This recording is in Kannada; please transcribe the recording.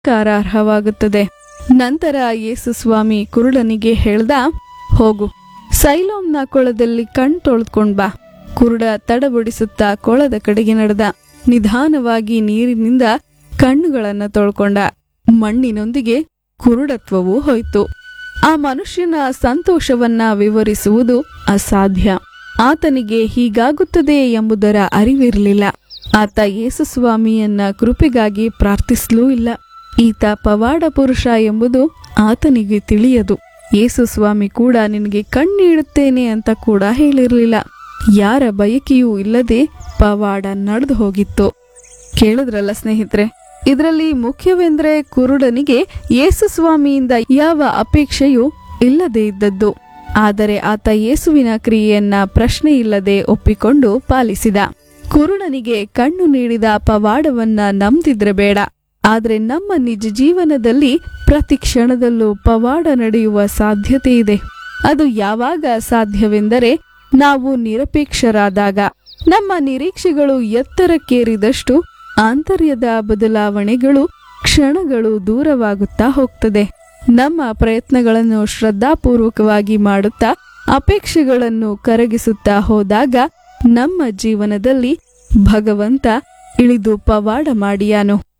ಸ್ವೀಕಾರಾರ್ಹವಾಗುತ್ತದೆ ನಂತರ ಯೇಸು ಸ್ವಾಮಿ ಕುರುಡನಿಗೆ ಹೇಳ್ದ ಹೋಗು ಸೈಲೋಮ್ನ ಕೊಳದಲ್ಲಿ ಕಣ್ ತೊಳೆದ್ಕೊಂಡ್ ಬಾ ಕುರುಡ ತಡಬಡಿಸುತ್ತಾ ಕೊಳದ ಕಡೆಗೆ ನಡೆದ ನಿಧಾನವಾಗಿ ನೀರಿನಿಂದ ಕಣ್ಣುಗಳನ್ನ ತೊಳ್ಕೊಂಡ ಮಣ್ಣಿನೊಂದಿಗೆ ಕುರುಡತ್ವವು ಹೋಯ್ತು ಆ ಮನುಷ್ಯನ ಸಂತೋಷವನ್ನ ವಿವರಿಸುವುದು ಅಸಾಧ್ಯ ಆತನಿಗೆ ಹೀಗಾಗುತ್ತದೆ ಎಂಬುದರ ಅರಿವಿರಲಿಲ್ಲ ಆತ ಯೇಸುಸ್ವಾಮಿಯನ್ನ ಕೃಪೆಗಾಗಿ ಪ್ರಾರ್ಥಿಸಲೂ ಇಲ್ಲ ಈತ ಪವಾಡ ಪುರುಷ ಎಂಬುದು ಆತನಿಗೆ ತಿಳಿಯದು ಯೇಸುಸ್ವಾಮಿ ಕೂಡ ನಿನಗೆ ಕಣ್ಣೀಡುತ್ತೇನೆ ಅಂತ ಕೂಡ ಹೇಳಿರಲಿಲ್ಲ ಯಾರ ಬಯಕೆಯೂ ಇಲ್ಲದೆ ಪವಾಡ ನಡೆದು ಹೋಗಿತ್ತು ಕೇಳಿದ್ರಲ್ಲ ಸ್ನೇಹಿತರೆ ಇದರಲ್ಲಿ ಮುಖ್ಯವೆಂದ್ರೆ ಕುರುಡನಿಗೆ ಯೇಸು ಸ್ವಾಮಿಯಿಂದ ಯಾವ ಅಪೇಕ್ಷೆಯೂ ಇಲ್ಲದೆ ಇದ್ದದ್ದು ಆದರೆ ಆತ ಯೇಸುವಿನ ಕ್ರಿಯೆಯನ್ನ ಪ್ರಶ್ನೆ ಇಲ್ಲದೆ ಒಪ್ಪಿಕೊಂಡು ಪಾಲಿಸಿದ ಕುರುಡನಿಗೆ ಕಣ್ಣು ನೀಡಿದ ಪವಾಡವನ್ನ ನಂಬ್ದಿದ್ರೆ ಬೇಡ ಆದ್ರೆ ನಮ್ಮ ನಿಜ ಜೀವನದಲ್ಲಿ ಪ್ರತಿ ಕ್ಷಣದಲ್ಲೂ ಪವಾಡ ನಡೆಯುವ ಸಾಧ್ಯತೆ ಇದೆ ಅದು ಯಾವಾಗ ಸಾಧ್ಯವೆಂದರೆ ನಾವು ನಿರಪೇಕ್ಷರಾದಾಗ ನಮ್ಮ ನಿರೀಕ್ಷೆಗಳು ಎತ್ತರಕ್ಕೇರಿದಷ್ಟು ಆಂತರ್ಯದ ಬದಲಾವಣೆಗಳು ಕ್ಷಣಗಳು ದೂರವಾಗುತ್ತಾ ಹೋಗ್ತದೆ ನಮ್ಮ ಪ್ರಯತ್ನಗಳನ್ನು ಶ್ರದ್ಧಾಪೂರ್ವಕವಾಗಿ ಮಾಡುತ್ತಾ ಅಪೇಕ್ಷೆಗಳನ್ನು ಕರಗಿಸುತ್ತಾ ಹೋದಾಗ ನಮ್ಮ ಜೀವನದಲ್ಲಿ ಭಗವಂತ ಇಳಿದು ಪವಾಡ ಮಾಡಿಯಾನು